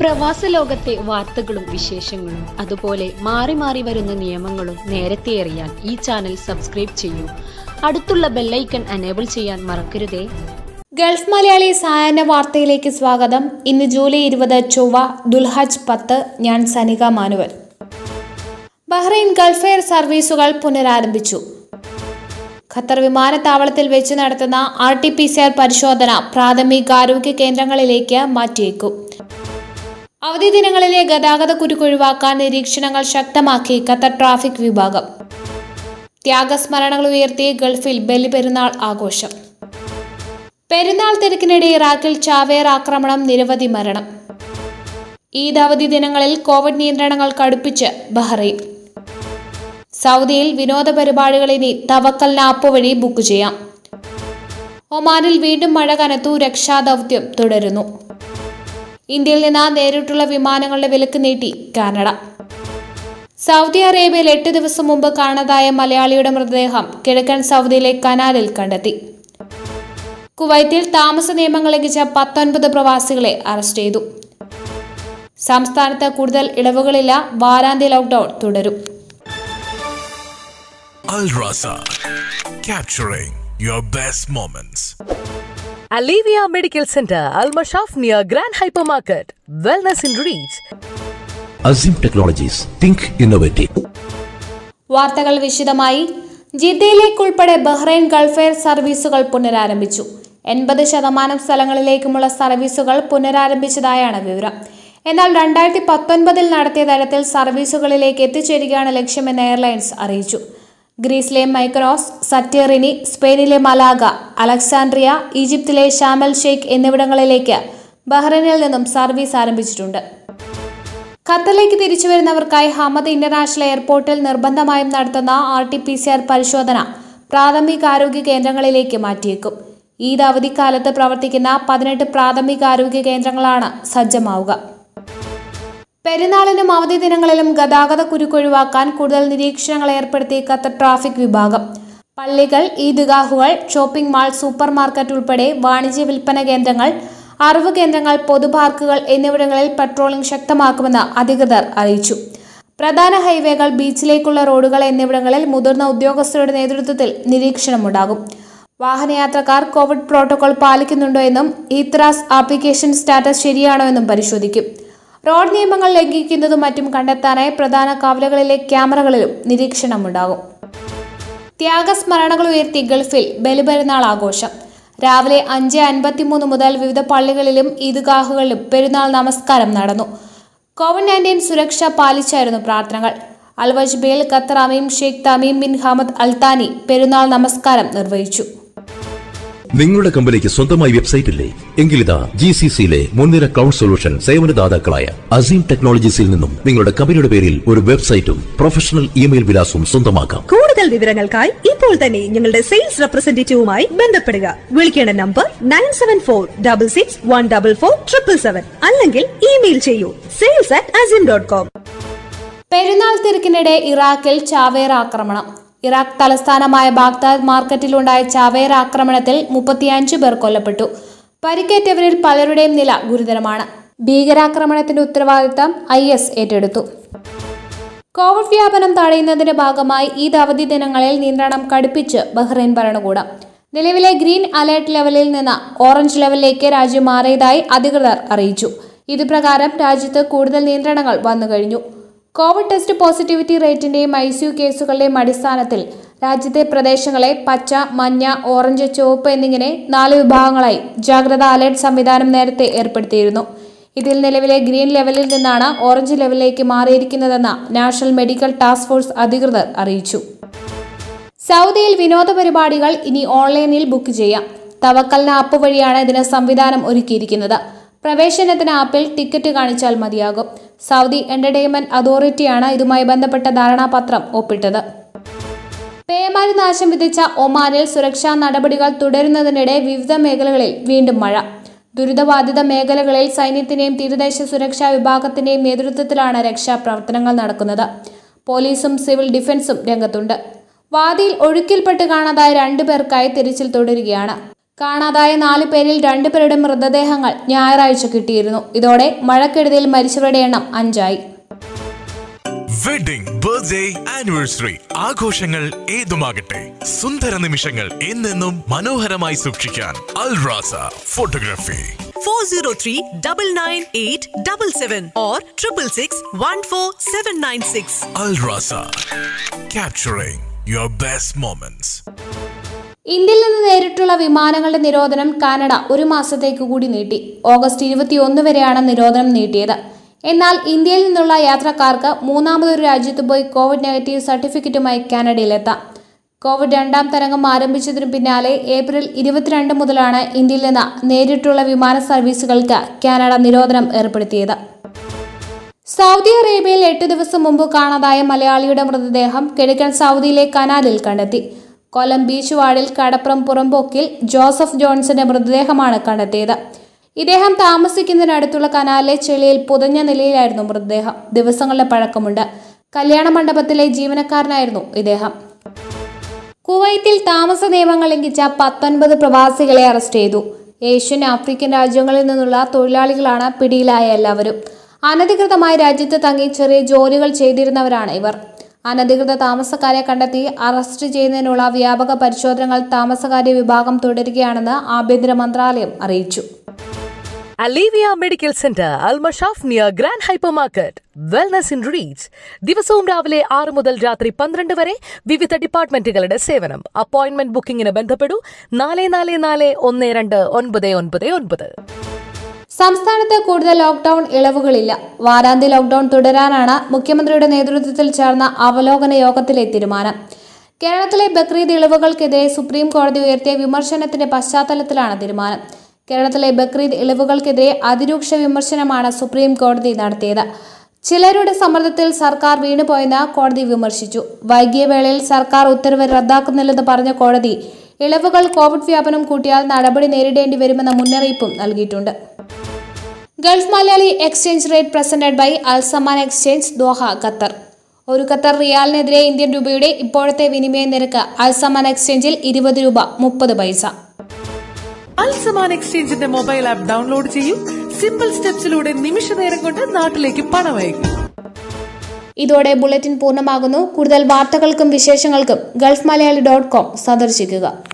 പ്രവാസ ലോകത്തെ വാർത്തകളും വിശേഷങ്ങളും അതുപോലെ മാറി മാറി വരുന്ന നിയമങ്ങളും നേരത്തെ അറിയാൻ ഈ ചാനൽ സബ്സ്ക്രൈബ് ചെയ്യൂ അടുത്തുള്ള ബെല്ലൈക്കൺ അനേബിൾ ചെയ്യാൻ മറക്കരുതേ ഗൾഫ് മലയാളി സായാഹ്ന വാർത്തയിലേക്ക് സ്വാഗതം ഇന്ന് ജൂലൈ ഇരുപത് ചൊവ്വ ദുൽഹജ് പത്ത് ഞാൻ Sanika Manuel Bahrain Gulf Air സർവീസുകൾ പുനരാരംഭിച്ചു ഖത്തർ വിമാനത്താവളത്തിൽ വെച്ച് നടത്തുന്ന R T P C R പരിശോധന പ്രാഥമികാരോഗ്യ കേന്ദ്രങ്ങളിലേക്ക് മാറ്റിയേക്കും അവധി ദിനങ്ങളിലെ ഗതാഗത കുരുക്ക് ഒഴിവാക്കാൻ നിരീക്ഷണങ്ങൾ ശക്തമാക്കി ഖത്തർ ട്രാഫിക് വിഭാഗം ത്യാഗസ്മരണകൾ ഉയർത്തി ഗൾഫിൽ ബലിപെരുന്നാൾ ആഘോഷം പെരുന്നാൾ തിരക്കിനിടെ ഇറാഖിൽ ചാവേർ ആക്രമണം നിരവധി മരണം ഈദ് അവധി ദിനങ്ങളിൽ കോവിഡ് നിയന്ത്രണങ്ങൾ കടുപ്പിച്ച് ബഹ്റൈൻ സൗദിയിൽ വിനോദ പരിപാടികൾ ഇനി തവക്കൽ ആപ്പ് വഴി ബുക്ക് ചെയ്യാം ഒമാനിൽ വീണ്ടും മഴ കനത്തു രക്ഷാദൗത്യം തുടരുന്നു ഇന്ത്യയിൽ നിന്ന് നേരിട്ടുള്ള വിമാനങ്ങളുടെ വിലക്ക് നീട്ടി കാനഡ സൗദി അറേബ്യയിൽ എട്ട് ദിവസം മുമ്പ് കാണാതായ മലയാളിയുടെ മൃതദേഹം കിഴക്കൻ സൗദിയിലെ കനാലിൽ കണ്ടെത്തി കുവൈത്തിൽ താമസ നിയമങ്ങൾ ലംഘിച്ച പത്തൊൻപത് പ്രവാസികളെ അറസ്റ്റ് ചെയ്തു സംസ്ഥാനത്ത് കൂടുതൽ ഇളവുകളില്ല വാരാന്ത്യ ലോക്ഡൌൺ തുടരും Al Rasa, capturing your best moments. Alivia Medical Center, Al Mashaf near Grand Hypermarket. Wellness in reach. Azim Technologies. Think innovative. വാർത്തകൾ വിശദമായി ജിദ്ദയിലേക്കുൾപ്പെടെ ബഹ്റൈൻ ഗൾഫ് എയർ സർവീസുകൾ പുനരാരംഭിച്ചു എൺപത് ശതമാനം സ്ഥലങ്ങളിലേക്കുമുള്ള സർവീസുകൾ പുനരാരംഭിച്ചതായാണ് വിവരം എന്നാൽ രണ്ടായിരത്തി പത്തൊൻപതിൽ നടത്തിയ തരത്തിൽ സർവീസുകളിലേക്ക് എത്തിച്ചേരുകയാണ് ലക്ഷ്യമെന്ന് എയർലൈൻസ് അറിയിച്ചു ഗ്രീസിലെ മൈക്രോസ് സറ്റേറിനി സ്പെയിനിലെ മലാഗ അലക്സാൻഡ്രിയ ഈജിപ്തിലെ ഷാമൽ ഷെയ്ഖ് എന്നിവിടങ്ങളിലേക്ക് ബഹ്റൈനിൽ നിന്നും സർവീസ് ആരംഭിച്ചിട്ടുണ്ട് ഖത്തറിലേക്ക് തിരിച്ചു വരുന്നവർക്കായി ഹമദ് ഇന്റർനാഷണൽ എയർപോർട്ടിൽ നിർബന്ധമായും നടത്തുന്ന R T P C R പരിശോധന പ്രാഥമികാരോഗ്യ കേന്ദ്രങ്ങളിലേക്ക് മാറ്റിയേക്കും ഈദ് അവധിക്കാലത്ത് പ്രവർത്തിക്കുന്ന പതിനെട്ട് പ്രാഥമികാരോഗ്യ കേന്ദ്രങ്ങളാണ് സജ്ജമാവുക പെരുന്നാളിനും അവധി ദിനങ്ങളിലും ഗതാഗത കുരുക്കൊഴിവാക്കാൻ കൂടുതൽ നിരീക്ഷണങ്ങൾ ഏർപ്പെടുത്തി ഖത്തർ ട്രാഫിക് വിഭാഗം പള്ളികൾ ഈദ്ഗാഹുകൾ ഷോപ്പിംഗ് മാൾ സൂപ്പർ മാർക്കറ്റ് ഉൾപ്പെടെ വാണിജ്യ വിൽപ്പന കേന്ദ്രങ്ങൾ അറിവ് കേന്ദ്രങ്ങൾ പൊതുപാർക്കുകൾ എന്നിവിടങ്ങളിൽ പട്രോളിംഗ് ശക്തമാക്കുമെന്ന് അധികൃതർ അറിയിച്ചു പ്രധാന ഹൈവേകൾ ബീച്ചിലേക്കുള്ള റോഡുകൾ എന്നിവിടങ്ങളിൽ മുതിർന്ന ഉദ്യോഗസ്ഥരുടെ നേതൃത്വത്തിൽ നിരീക്ഷണമുണ്ടാകും വാഹനയാത്രക്കാർ കോവിഡ് പ്രോട്ടോകോൾ പാലിക്കുന്നുണ്ടോ എന്നും ഈത്രാസ് ആപ്ലിക്കേഷൻ സ്റ്റാറ്റസ് ശരിയാണോ എന്നും പരിശോധിക്കും റോഡ് നിയമങ്ങൾ ലംഘിക്കുന്നതും മറ്റും കണ്ടെത്താനായി പ്രധാന കവലകളിലെ ക്യാമറകളിലും നിരീക്ഷണമുണ്ടാകും ത്യാഗസ്മരണകൾ ഉയർത്തി ഗൾഫിൽ ബലിപെരുന്നാൾ ആഘോഷം രാവിലെ അഞ്ച് അൻപത്തിമൂന്ന് മുതൽ വിവിധ പള്ളികളിലും ഈദ്ഗാഹുകളിലും പെരുന്നാൾ നമസ്കാരം നടന്നു കോവിഡ് നയൻറ്റീൻ സുരക്ഷ പാലിച്ചായിരുന്നു പ്രാർത്ഥനകൾ അൽവജ്ബയിൽ ഖത്തർ അമീം Sheikh Tamim bin Hamad Al Thani പെരുന്നാൾ നമസ്കാരം നിർവഹിച്ചു നിങ്ങളുടെ കമ്പനിക്ക് സ്വന്തമായി വെബ്സൈറ്റ് ഇല്ലേ എങ്കിലിതാ ജി സി സിയിലെ മുൻനിര ക്ലൗഡ് സൊല്യൂഷൻ സേവനദാതാക്കളായ അസീം ടെക്നോളജീസിൽ നിന്നും നിങ്ങളുടെ കമ്പനിയുടെ പേരിൽ ഒരു വെബ്സൈറ്റും പ്രൊഫഷണൽ ഇമെയിൽ വിലാസവും സ്വന്തമാക്കാം കൂടുതൽ വിവരങ്ങൾക്കായി ഇപ്പോൾ തന്നെ ഞങ്ങളുടെ സെയിൽസ് റെപ്രസെന്റേറ്റീവുമായി ബന്ധപ്പെടുക വിളിക്കേണ്ട number nine seven four double six one double four triple seven അല്ലെങ്കിൽ ഇമെയിൽ ചെയ്യൂ sales at Azeem dot com പെരുന്നാൾ തിരക്കിനിടെ ഇറാഖിൽ ചാവേർ ആക്രമണം ഇറാഖ് തലസ്ഥാനമായ ബാഗ്ദാദ് മാർക്കറ്റിലുണ്ടായ ചാവേർ ആക്രമണത്തിൽ മുപ്പത്തിയഞ്ച് പേർ കൊല്ലപ്പെട്ടു പരിക്കേറ്റവരിൽ പലരുടെയും നില ഗുരുതരമാണ് ഭീകരാക്രമണത്തിന്റെ ഉത്തരവാദിത്തം ഐ എസ് ഏറ്റെടുത്തു കോവിഡ് വ്യാപനം തടയുന്നതിന്റെ ഭാഗമായി ഈദ് അവധി ദിനങ്ങളിൽ നിയന്ത്രണം കടുപ്പിച്ച് ബഹ്റൈൻ ഭരണകൂടം നിലവിലെ ഗ്രീൻ അലേർട്ട് ലെവലിൽ നിന്ന് ഓറഞ്ച് ലെവലിലേക്ക് രാജ്യം മാറിയതായി അധികൃതർ അറിയിച്ചു ഇത് പ്രകാരം രാജ്യത്ത് കൂടുതൽ നിയന്ത്രണങ്ങൾ വന്നുകഴിഞ്ഞു കോവിഡ് ടെസ്റ്റ് പോസിറ്റിവിറ്റി റേറ്റിന്റെയും ഐ സി യു കേസുകളുടെയും അടിസ്ഥാനത്തിൽ രാജ്യത്തെ പ്രദേശങ്ങളെ പച്ച മഞ്ഞ ഓറഞ്ച് ചുവപ്പ് എന്നിങ്ങനെ നാല് വിഭാഗങ്ങളായി ജാഗ്രതാ അലേർട്ട് സംവിധാനം നേരത്തെ ഏർപ്പെടുത്തിയിരുന്നു ഇതിൽ നിലവിലെ ഗ്രീൻ ലെവലിൽ നിന്നാണ് ഓറഞ്ച് ലെവലിലേക്ക് മാറിയിരിക്കുന്നതെന്ന് നാഷണൽ മെഡിക്കൽ ടാസ്ക് ഫോഴ്സ് അധികൃതർ അറിയിച്ചു സൗദിയിൽ വിനോദ പരിപാടികൾ ഇനി ഓൺലൈനിൽ ബുക്ക് ചെയ്യാം തവക്കലിന് ആപ്പ് വഴിയാണ് ഇതിന് സംവിധാനം ഒരുക്കിയിരിക്കുന്നത് പ്രവേശനത്തിന് ആപ്പിൽ ടിക്കറ്റ് കാണിച്ചാൽ മതിയാകും സൗദി എന്റർടൈൻമെന്റ് അതോറിറ്റിയാണ് ഇതുമായി ബന്ധപ്പെട്ട ധാരണാപത്രം ഒപ്പിട്ടത് പേമാരി നാശം വിധിച്ച ഒമാനിൽ സുരക്ഷാ നടപടികൾ തുടരുന്നതിനിടെ വിവിധ മേഖലകളിൽ വീണ്ടും മഴ ദുരിതബാധിത മേഖലകളിൽ സൈന്യത്തിന്റെയും തീരദേശ സുരക്ഷാ വിഭാഗത്തിന്റെയും നേതൃത്വത്തിലാണ് രക്ഷാപ്രവർത്തനങ്ങൾ നടക്കുന്നത് പോലീസും സിവിൽ ഡിഫൻസും രംഗത്തുണ്ട് വാദിയിൽ ഒഴുക്കിൽപ്പെട്ട് കാണാതായ രണ്ടു പേർക്കായി തിരച്ചിൽ തുടരുകയാണ് കാണാതായ നാല് പേരിൽ രണ്ടുപേരുടെ മൃതദേഹങ്ങൾ ഞായറാഴ്ച കിട്ടിയിരുന്നു ഇതോടെ മഴക്കെടുതിയിൽ മരിച്ചവരുടെ എണ്ണം അഞ്ചായി വെഡിംഗ് ബർത്ത്ഡേ ആനിവേഴ്സറി ആഘോഷങ്ങൾ ഏതുമാകട്ടെ സുന്ദര നിമിഷങ്ങൾ എന്നെന്നും മനോഹരമായി സൂക്ഷിക്കാൻ Al Rasa photography 403 998 77 or 666 14796. Al Rasa capturing your best moments ഇന്ത്യയിൽ നിന്ന് നേരിട്ടുള്ള വിമാനങ്ങളുടെ നിരോധനം കാനഡ ഒരു മാസത്തേക്ക് കൂടി നീട്ടി ഓഗസ്റ്റ് ഇരുപത്തിയൊന്ന് വരെയാണ് നിരോധനം നീട്ടിയത് എന്നാൽ ഇന്ത്യയിൽ നിന്നുള്ള യാത്രക്കാർക്ക് മൂന്നാമതൊരു രാജ്യത്ത് പോയി കോവിഡ് നെഗറ്റീവ് സർട്ടിഫിക്കറ്റുമായി കാനഡയിലെത്താം കോവിഡ് രണ്ടാം തരംഗം ആരംഭിച്ചതിനു പിന്നാലെ ഏപ്രിൽ ഇരുപത്തിരണ്ട് മുതലാണ് ഇന്ത്യയിൽ നിന്ന് നേരിട്ടുള്ള വിമാന സർവീസുകൾക്ക് കാനഡ നിരോധനം ഏർപ്പെടുത്തിയത് സൗദി അറേബ്യയിൽ എട്ട് ദിവസം മുമ്പ് കാണാതായ മലയാളിയുടെ മൃതദേഹം കിഴക്കൻ സൗദിയിലെ കനാലിൽ കണ്ടെത്തി കൊല്ലം ബീച്ച് വാർഡിൽ കടപ്പുറം പുറമ്പോക്കിൽ ജോസഫ് ജോൺസന്റെ മൃതദേഹമാണ് കണ്ടെത്തിയത് ഇദ്ദേഹം താമസിക്കുന്നതിനടുത്തുള്ള കനാലിലെ ചെളിയിൽ പുതഞ്ഞ നിലയിലായിരുന്നു മൃതദേഹം ദിവസങ്ങളുടെ പഴക്കമുണ്ട് കല്യാണ മണ്ഡപത്തിലെ ജീവനക്കാരനായിരുന്നു ഇദ്ദേഹം കുവൈത്തിൽ താമസ നിയമങ്ങൾ ലംഘിച്ച പത്തൊൻപത് പ്രവാസികളെ അറസ്റ്റ് ചെയ്തു ഏഷ്യൻ ആഫ്രിക്കൻ രാജ്യങ്ങളിൽ നിന്നുള്ള തൊഴിലാളികളാണ് പിടിയിലായ എല്ലാവരും അനധികൃതമായി രാജ്യത്ത് തങ്ങി ചെറിയ ജോലികൾ ചെയ്തിരുന്നവരാണ് ഇവർ അനധികൃത താമസക്കാരെ കണ്ടെത്തി അറസ്റ്റ് ചെയ്യുന്നതിനുള്ള വ്യാപക പരിശോധനകൾ താമസകാര്യ വിഭാഗം തുടരുകയാണെന്ന് ആഭ്യന്തര മന്ത്രാലയം അറിയിച്ചു Alivia medical centre Al Mashaf near grand hypermarket wellness in reach ദിവസവും രാവിലെ ആറ് മുതൽ രാത്രി പന്ത്രണ്ട് വരെ വിവിധ ഡിപ്പാർട്ട്മെന്റുകളുടെ സേവനം അപ്പോയിന്റ്മെന്റ് ബുക്കിംഗിന് ബന്ധപ്പെടൂ നാല് നാല് നാല് ഒന്ന് രണ്ട് ഒൻപത് ഒൻപത് ഒൻപത് സംസ്ഥാനത്ത് കൂടുതൽ ലോക്ഡൌൺ ഇളവുകളില്ല വാരാന്ത്യ ലോക്ഡൌൺ തുടരാനാണ് മുഖ്യമന്ത്രിയുടെ നേതൃത്വത്തിൽ ചേർന്ന അവലോകന യോഗത്തിലെ തീരുമാനം കേരളത്തിലെ ബക്രീദ് ഇളവുകൾക്കെതിരെ സുപ്രീം കോടതി ഉയർത്തിയ വിമർശനത്തിന്റെ പശ്ചാത്തലത്തിലാണ് തീരുമാനം കേരളത്തിലെ ബക്രീദ് ഇളവുകൾക്കെതിരെ അതിരൂക്ഷ വിമർശനമാണ് സുപ്രീം കോടതി നടത്തിയത് ചിലരുടെ സമ്മർദ്ദത്തിൽ സർക്കാർ വീണുപോയെന്ന് കോടതി വിമർശിച്ചു വൈകിയ വേളയിൽ സർക്കാർ ഉത്തരവ് റദ്ദാക്കുന്നില്ലെന്ന് പറഞ്ഞ കോടതി ഇളവുകൾ കോവിഡ് വ്യാപനം കൂട്ടിയാൽ നടപടി നേരിടേണ്ടി വരുമെന്ന മുന്നറിയിപ്പും നൽകിയിട്ടുണ്ട് Gulf Malayali exchange rate presented by Al Zaman exchange Doha Qatar ഒരു ഖത്തർ റിയാലിനെതിരെ ഇന്ത്യൻ രൂപയുടെ ഇപ്പോഴത്തെ വിനിമയ നിരക്ക് അൽസമാൻ എക്സ്ചേഞ്ചിൽ ഇരുപത് രൂപ മുപ്പത് പൈസ അൽസമാൻ എക്സ്ചേഞ്ചിന്റെ മൊബൈൽ ആപ്പ് ഡൗൺലോഡ് ചെയ്യൂ സിമ്പിൾ സ്റ്റെപ്സിലൂടെ നിമിഷ നേരം കൊണ്ട് നാട്ടിലേക്ക് പണം അയക്കും ഇതോടെ ബുള്ളറ്റിൻ പൂർണ്ണമാകുന്നു കൂടുതൽ വാർത്തകൾക്കും വിശേഷങ്ങൾക്കും ഗൾഫ് മലയാളി ഡോട്ട് കോം സന്ദർശിക്കുക